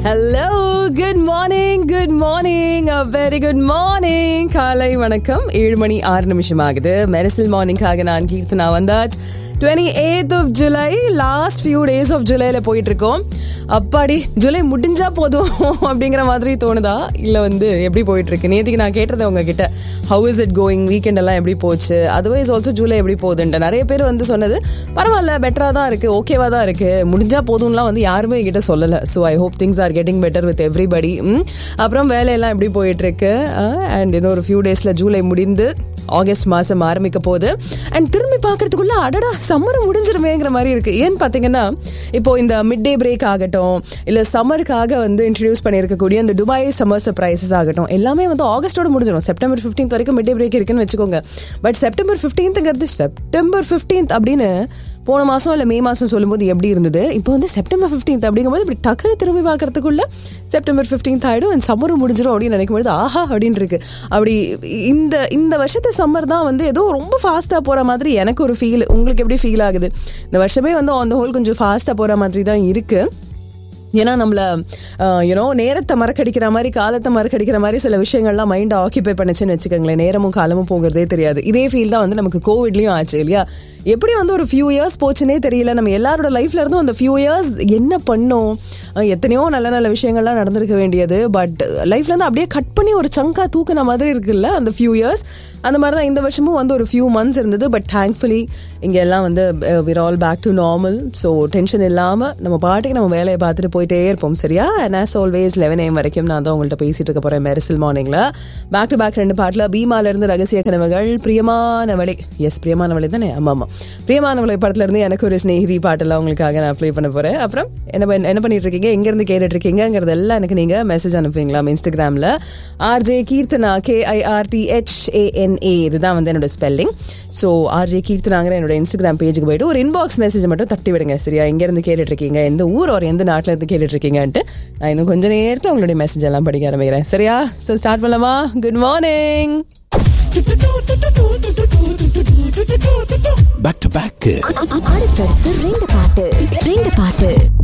hello good morning good morning very good morning காலை வணக்கம் ஏழு மணி ஆறு நிமிஷம் ஆகுது மெரிசல் மார்னிங்காக நான் கீர்த்தனா வந்தாச்சு twenty eighth of July last few days of ஜூலைல போயிட்டு இருக்கோம் அப்பாடி ஜூலை முடிஞ்சா போதும் அப்படிங்கிற மாதிரி தோணுதா இல்லை வந்து எப்படி போயிட்டு இருக்கு நேற்றுக்கு நான் கேட்டது உங்ககிட்ட how is it going weekend எல்லாம் எப்படி போச்சு அதர்வைஸ் ஆல்சோ ஜூலை எப்படி போகுதுன்ட்டு நிறைய பேர் வந்து சொன்னது பரவாயில்ல பெட்டராக தான் இருக்கு ஓகேவா தான் இருக்கு முடிஞ்சா போதும்லாம் வந்து யாருமே என்கிட்ட சொல்லலை so I hope things are getting better with everybody அப்புறம் வேலையெல்லாம் எப்படி போயிட்டு இருக்கு அண்ட் இன்னொரு ஃபியூ டேஸ்ல ஜூலை முடிந்து ஆகஸ்ட் மாதம் ஆரம்பிக்க போகுது அண்ட் திரும்பி பார்க்கறதுக்குள்ள அடடா சம்மர் முடிஞ்சிருமேங்கிற மாதிரி இருக்கு ஏன்னு பார்த்தீங்கன்னா இப்போ இந்த மிட் டே பிரேக் ஆகட்டும் இல்லை சம்மருக்காக வந்து இன்ட்ரடியூஸ் பண்ணியிருக்கக்கூடிய இந்த துபாய் சம்மர் சர்ப்ரைசஸ் ஆகட்டும் எல்லாமே வந்து ஆகஸ்டோட முடிஞ்சிடும் செப்டம்பர் ஃபிஃப்டீன்த் வரைக்கும் மிட் டே பிரேக் இருக்குன்னு வச்சுக்கோங்க பட் செப்டம்பர் ஃபிஃப்டீன்த்துங்கிறது செப்டம்பர் ஃபிஃப்டீன்த் அப்படின்னு போன மாதம் இல்லை மே மாதம் சொல்லும்போது எப்படி இருந்தது இப்போ வந்து செப்டம்பர் ஃபிஃப்டீன்த் அப்படிங்கும்போது இப்படி டக்குனு திரும்பி பார்க்கறதுக்குள்ள செப்டம்பர் ஃபிஃப்டீன்த் ஆகிடும் அண்ட் சம்மரும் முடிஞ்சிடும் அப்படின்னு நினைக்கும்போது ஆஹா அப்படின்னு இருக்கு அப்படி இந்த இந்த வருஷத்து சம்மர் தான் வந்து ஏதோ ரொம்ப ஃபாஸ்ட்டாக போகிற மாதிரி எனக்கு ஒரு ஃபீல் உங்களுக்கு எப்படி ஃபீல் ஆகுது இந்த வருஷமே வந்து ஆன் த ஹோல் கொஞ்சம் ஃபாஸ்ட்டாக போகிற மாதிரி தான் இருக்குது ஏன்னா நம்மள யூனோ நேரத்தை மறக்கடிக்கிற மாதிரி காலத்தை மறக்கடிக்கிற மாதிரி சில விஷயங்கள்லாம் மைண்டை ஆக்கியபை பண்ணுச்சுன்னு வச்சுக்கோங்களேன் நேரமும் காலமும் போகிறதே தெரியாது இதே ஃபீல் தான் வந்து நமக்கு கோவிட்லயும் ஆச்சு இல்லையா எப்படி வந்து ஒரு ஃபியூ இயர்ஸ் போச்சுனே தெரியல நம்ம எல்லாரோட லைஃப்ல இருந்தும் அந்த ஃபியூ இயர்ஸ் என்ன பண்ணோம் எத்தனையோ நல்ல நல்ல விஷயங்கள்லாம் நடந்திருக்க வேண்டியது பட் லைஃப்ல இருந்து அப்படியே கட் பண்ணி ஒரு சங்கா தூக்குன மாதிரி இருக்குல்ல அந்த ஃபியூ இயர்ஸ் அந்த மாதிரி தான் இந்த வருஷமும் வந்து ஒரு ஃபியூ மந்த்ஸ் இருந்தது பட் தேங்க்ஃபுல்லி இங்கே எல்லாம் வந்து we're all back to normal so tension இல்லாமல் நம்ம பாட்டுக்கு நம்ம வேலையை பார்த்துட்டு போயிட்டே இருப்போம் சரியா and as always eleven AM வரைக்கும் நான் தான் உங்கள்கிட்ட பேசிட்டு இருக்க போகிறேன் மெரிசல் மார்னிங்கில் பேக் டு பேக் ரெண்டு பாட்டில் பீமாலேருந்து ரகசிய கனவுகள் பிரியமானவளை எஸ் பிரியமானவளை தானே ஆமாம் ஆமாம் பிரியமானவளை படத்துல இருந்து எனக்கு ஒரு ஸ்நேகிதி பாட்டெல்லாம் உங்களுக்காக நான் ப்ளே பண்ண போகிறேன் அப்புறம் என்ன பண்ண- என்ன பண்ணிட்டு இருக்கீங்க எங்கேருந்து கேட்டுட்டு இருக்கீங்கிறது எல்லாம் எனக்கு நீங்கள் மெசேஜ் அனுப்புவீங்களா இன்ஸ்டாகிராமில் ஆர்ஜே கீர்த்தனா கேஐஆர்டிஹெச்ஏஎன்ஏ இதுதான் வந்து என்னோட ஸ்பெல்லிங் ஸோ ஆர்ஜே கீர்த்தனாங்கிற என்னோட இன்ஸ்டாகிராம் பேஜுக்கு போயிட்டு ஒரு இன்பாக்ஸ் மெசேஜ் மட்டும் தட்டி விடுங்க சரியா எங்கேருந்து கேட்டுட்டு இருக்கீங்க எந்த ஊர் ஒரு எந்த நாட்டில் இருந்து கேட்டுட்டு இருக்கீங்கன்ட்டு நான் இன்னும் கொஞ்ச நேரத்தில் உங்களுடைய மெசேஜ் எல்லாம் படிக்க ஆரம்பிக்கிறேன் சரியா ஸோ ஸ்டார்ட் பண்ணலாமா good morning back to back அடுத்தடுத்து ரெண்டு பாட்டு ரெண்டு பாட்டு